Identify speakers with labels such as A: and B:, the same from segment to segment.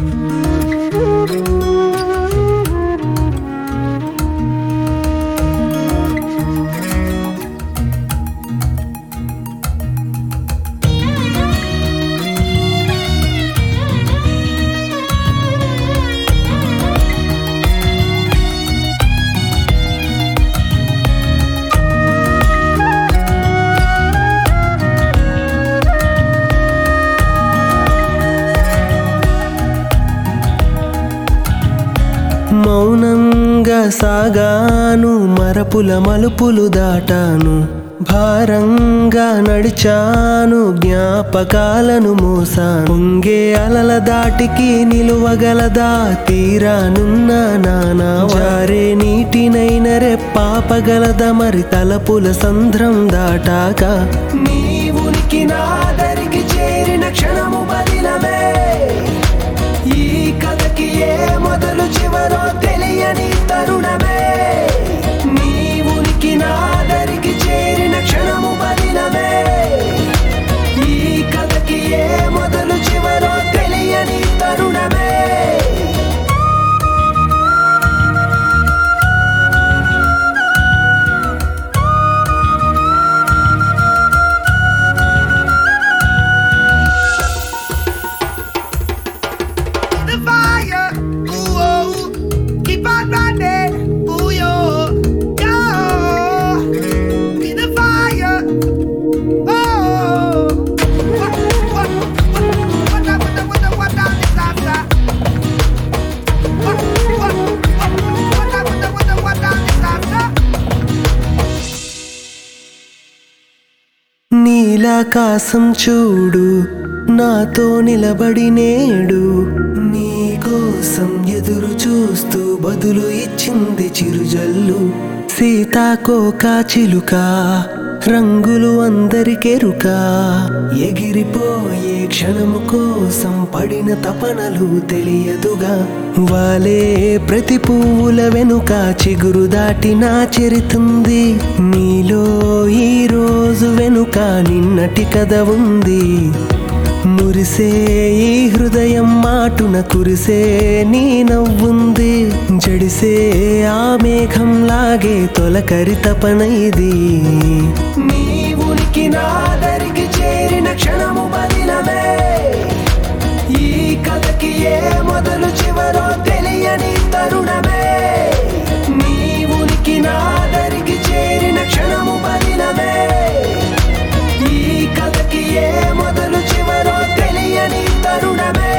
A: మౌనంగా సాగాను మరపుల మలుపులు దాటాను భారంగా నడిచాను జ్ఞాపకాలను మోసాను పొంగే అలల దాటికి నిలువగలదా తీరానున్న నానా జారే నీటినైన రెప్పాపగలదా మరి తలపుల సంద్రం దాటాక నీ ఉనికి నాదరికి చేరిన క్షణము బదిలమే ఈ కథకి ఏ మొదలు చివరో తెలియని తరుణమే నీ ఉనికి నాదరికి చేరిన క్షణము బదిలమే ఈ కథకి ఏ మొదలు చివరో తెలియని తరుణమే
B: the fire. Ooh, oh, keep on running. Ooh, yo, yo. Be the fire. Oh, what, what, what, what, what, what, what, what, down this after? What, what, what, what, what, what, what, what, down this after?
A: నీలాకాశం చూడు నాతో నిలబడి నేడు నీ కోసం ఎదురు చూస్తూ బదులు ఇచ్చింది చిరుజల్లు సీతాకోక చిలుక రంగులు అందరికెరుక ఎగిరిపోయే క్షణము కోసం పడిన తపనలు తెలియదుగా వాలే ప్రతి పువ్వుల వెనుక చిగురు దాటి నా చెరుతుంది నీలో ఈ రోజు వెనుక నిన్నటి కథ ఉంది మురిసే ఈ హృదయం మాటున కురిసే నీ నవ్వుంది జడిసే ఆ మేఘం లాగే తొలకరి తపనైది నీ ఉనికి నాదరికి చేరిన క్షణము బదిలమే ఈ కథకి ఏ మొదలు చివరో తెలియని తరుణమే నీ ఉనికి నాదరికి చేరిన క్షణము బదిలమే ఈ కథకి ఏ మొదలు చివరో తెలియని తరుణమే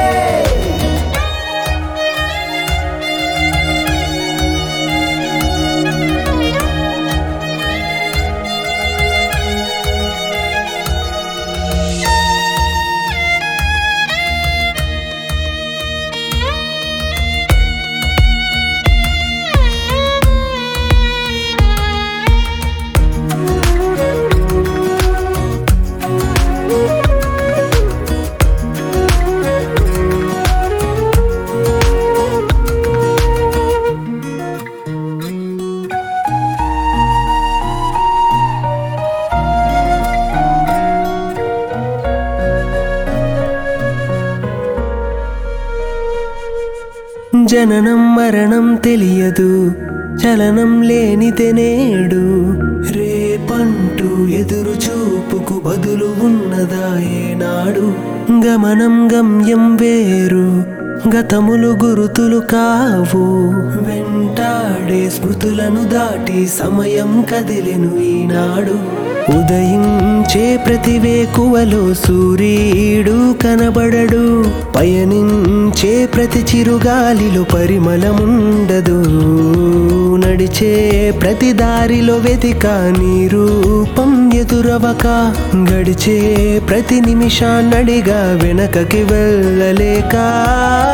A: జననం మరణం తెలియదు చలనం లేనిదే నేడు రేపంటూ ఎదురు చూపుకు బదులు ఉన్నదా ఏనాడు గమనం గమ్యం వేరు గతములు గురుతులు కావు వెంటాడే స్మృతులను దాటి సమయం కదిలెను ఈనాడు ఉదయించే ప్రతి వేకువలో సూర్యుడు కనబడడు పయనించే ప్రతి చిరుగాలిలో పరిమళముండదు నడిచే ప్రతి దారిలో వెతిక నీ రూపం ఎదురవక గడిచే ప్రతి నిమిషాన్నడిగా వెనకకి వెళ్ళలేక